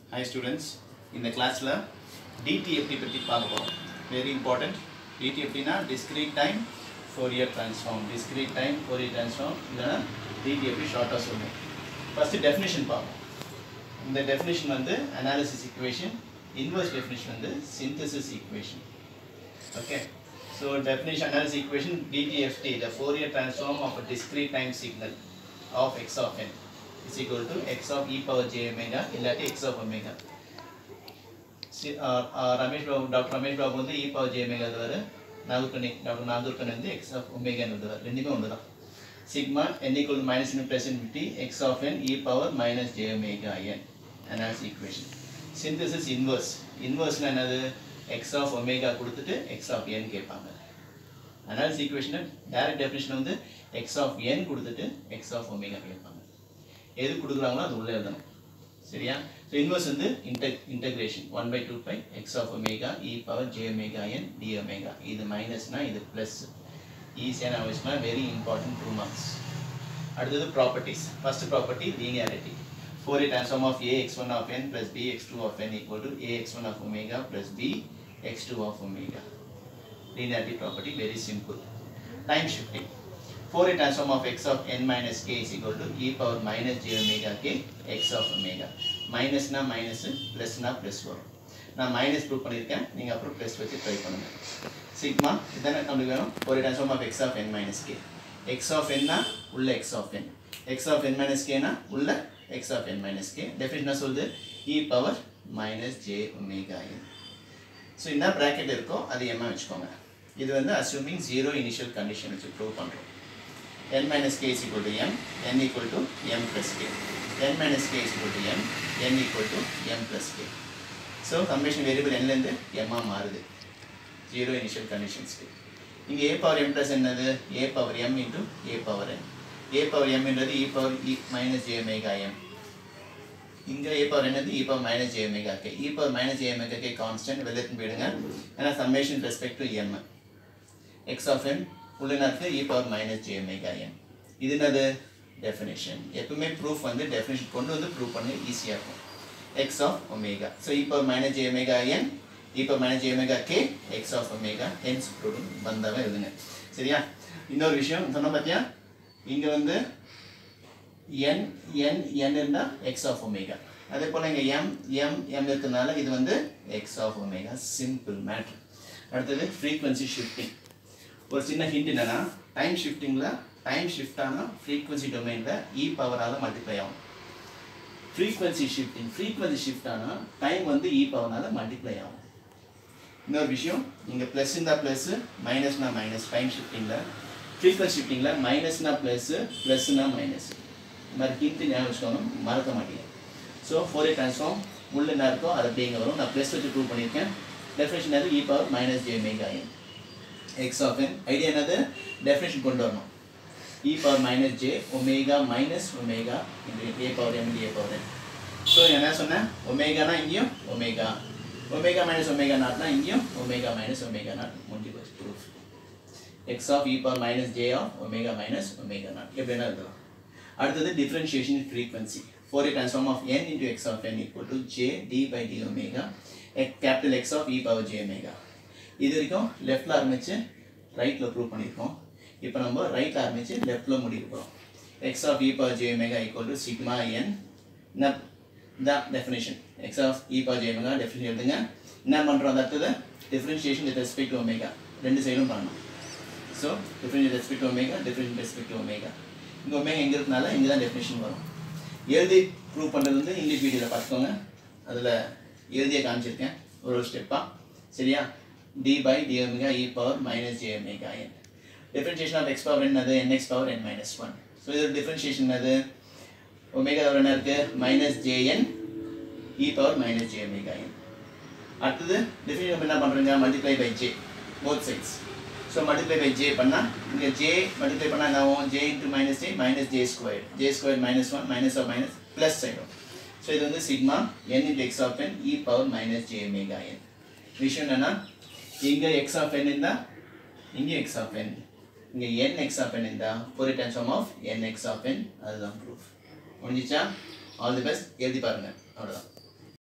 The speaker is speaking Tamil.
ஹாய் ஸ்டூடெண்ட்ஸ் இந்த கிளாஸில் டிடிஎஃப்டி பற்றி பார்க்க போகிறோம் வெரி இம்பார்ட்டண்ட் டிடிஎஃப்டினா discrete time Fourier transform discrete time Fourier transform இல்லைனா டிடிஎஃப்டி ஷார்ட்டாக சொல்லுவோம் ஃபஸ்ட்டு டெஃபினேஷன் பார்ப்போம் இந்த டெஃபினேஷன் வந்து அனாலிசிஸ் ஈக்குவேஷன் இன்வர்ஸ் டெஃபினேஷன் வந்து synthesis equation okay so definition analysis equation dtft the fourier transform of a discrete time signal of x of n is equal to x of e power j omega இல்லாட்டி x of omega சி- ஆ- ஆ, ரமேஷ் பாபு டாக்டர் ரமேஷ் பாபு வந்து இ பவர் ஜே ஒமேகா எழுதுவார் நாகூர்கனி டாக்டர் நாகூர்கன் வந்து எக்ஸ் ஆஃப் ஒமேகான்னு எழுதுவார் ரெண்டுமே ஒன்று தான் sigma n equal minus in plus infinity x of n e power minus j omega n analysis equation synthesis inverse இன்வர்ஸ்னா என்னது எக்ஸ் ஆஃப் ஒமேகா கொடுத்துட்டு எக்ஸ் ஆஃப் என் கேட்பாங்க அனாலிஸ் ஈக்குவேஷனை டைரக்ட் டெஃபினேஷன் வந்து எக்ஸ் ஆஃப் என் கொடுத்துட்டு எக்ஸ் ஆஃப் ஒமேகா கேட்பாங்க எது கொடுக்குறாங்களோ அது உள்ளே எழுதணும் சரியா ஸோ இன்வர்ஸ் வந்து இன்டெக் integration one by two pi x of omega e power j omega n d omega இது மைனஸ்னா இது ப்ளஸ் ஈஸியான விஷயமா வெரி இம்பார்ட்டன்ட் டூ மார்க்ஸ் அடுத்தது properties first property linearity Fourier transform of a x one of n plus b x two of n equal to a x one of omega plus b x two of omega linearity property very simple time shifting Fourier transform of x of n minus k is equal to e power minus j omega k x of omega minus னா minus plus னா plus வரும் நான் minus ப்ரூவ் பண்ணியிருக்கேன் நீங்கள் அப்புறம் plus வச்சு ட்ரை பண்ணுங்க சிக்மா இதானே நம்மளுக்கு வேணும் Fourier transform of x of n minus k x of n னா உள்ள x of n x of n minus k னா உள்ள x of n minus k definition சொல்லுது e power minus j omega n so என்ன ப்ராக்கெட் இருக்கோ அது எம்மா வச்சுக்கோங்க இது வந்து அஸ்யூமிங் ஜீரோ இனிஷியல் கண்டிஷன் வச்சு ப்ரூவ் பண்ணுறோம் n minus k is equal to m n equal to m plus k n minus k is equal to m n equal to m plus k so கம்பேஷன் வேரியபிள் nலேருந்து எம்மா மாறுது ஜீரோ இனிஷியல் கண்டிஷன்ஸ்க்கு இங்கே ஏ பவர் எம் ப்ளஸ் என்னது a power m into a power n a power எம்ன்றது e power e minus j omega m இங்கே ஏ பவர் என்னது e power minus j omega k e power minus j omega k constant வெளியேற்று போயிடுங்க ஏன்னா summation respect to m x of n உள்ளன இருக்கு e power minus j omega n இது என்னது டெஃபினேஷன் எப்பவுமே ப்ரூஃப் வந்து டெஃபினேஷன் கொண்டு வந்து ப்ரூவ் பண்ண ஈஸியாக இருக்கும் x of omega so e power minus j omega n e power minus j omega k x of omega hence prove வந்தவன் எழுதுங்க சரியா இன்னொரு விஷயம் சொன்ன பார்த்தியா இங்கே வந்து n n n இருந்தால் எக்ஸ் ஆஃப் ஒமேகா அதே போல் இங்கே எம் எம் எம் இருக்கிறதுனால இது வந்து x of omega simple matter அடுத்தது ஃப்ரீக்வன்சி ஷிஃப்டிங் ஒரு சின்ன ஹிண்ட் என்னன்னா டைம் ஷிஃப்டிங்கில் டைம் ஷிஃப்ட் ஆனால் ஃப்ரீக்வன்சி டொமைனில் இ பவரால் மல்டிப்ளை ஆகும் ஃப்ரீக்வன்சி ஷிஃப்டிங் ஃப்ரீக்வன்சி ஷிஃப்ட் ஆனால் டைம் வந்து இ பவரால் மல்டிப்ளை ஆகும் இன்னொரு விஷயம் இங்கே ப்ளஸ் இருந்தால் ப்ளஸ்ஸு மைனஸ்னா மைனஸ் டைம் ஷிஃப்டிங்கில் ஃப்ரீக்வன்சி ஷிஃப்டிங்கில் மைனஸ்னா ப்ளஸ்ஸு ப்ளஸ்னா மைனஸ் இந்த மாதிரி ஹிண்ட் ஞாபகம் வச்சுக்கோங்க மறக்க மாட்டீங்க ஸோ ஃபோர் ஏ ட்ரான்ஸ்ஃபார்ம் உள்ள என்ன இருக்கோ அது அப்படியே இங்கே வரும் நான் ப்ளஸ் வச்சு ப்ரூவ் பண்ணியிருக்கேன் டெஃபினேஷன் அது e power minus j omega n x of n idea என்னது டெஃபினேஷன் கொண்டு வரணும் e power minus j omega minus omega இந்த a power m a power n so என்ன சொன்னேன் ஒமேகானா இங்கேயும் ஒமேகா ஒமேகா மைனஸ் ஒமேகா நாட்னா இங்கேயும் ஒமேகா மைனஸ் ஒமேகா நாட் முடிஞ்சு போச்சு proof x of e power minus j of omega minus omega naught எப்படின்னா இருக்கலாம் அடுத்தது differentiation frequency Fourier transform of n into x of n equal to j d by d omega capital x of e power j omega இது வரைக்கும் லெஃப்டில் ஆரம்பித்து ரைட்டில் ப்ரூவ் பண்ணியிருக்கோம் இப்போ நம்ம ரைட்டில் ஆரம்பித்து லெஃப்டில் முடிக்க போகிறோம் x of e power j omega equal to sigma n என்ன தான் definition x of e power j omega definition எழுதுங்க என்ன பண்ணுறோம் அந்த அடுத்தது differentiation with respect to omega ரெண்டு சைடும் பண்ணணும் so differential respect to omega differential respect to omega இங்கே ஒமேகா எங்கே இருக்கனால இங்கே தான் டெஃபினேஷன் வரும் எழுதி ப்ரூவ் பண்ணுறது வந்து இங்கிலீஷ் வீடியோவில் பார்த்துக்கோங்க அதில் எழுதியே காமிச்சிருக்கேன் ஒரு ஒரு ஸ்டெப்பாக சரியா d by d omega e power minus j omega n differentiation of x power என்னது n x power n minus one so இது டிஃப்ரென்ஷியேஷன் என்னது ஒமேகா பவர் என்ன இருக்குது minus j n e power minus j omega n அடுத்தது டிஃபினிஷன் என்ன பண்ணுறீங்க multiply by j both sides so multiply by j பண்ணால் இங்கே ஜே மல்டிப்ளை பண்ணால் என்ன ஆகும் j into minus j minus j square j square minus one minus of minus plus ஆகிடும் ஸோ இது வந்து sigma n into x of n e power minus j omega n விஷயம் என்னென்னா இங்கே எக்ஸ் ஆஃப் என் இருந்தால் இங்கே எக்ஸ் ஆஃப் என் இங்கே என் எக்ஸ் ஆஃப் என் இருந்தால் ஒரு transform of n x of n அதுதான் ப்ரூஃப் முடிஞ்சிச்சா ஆல் தி பெஸ்ட் எழுதி பாருங்கள் அவ்வளோதான்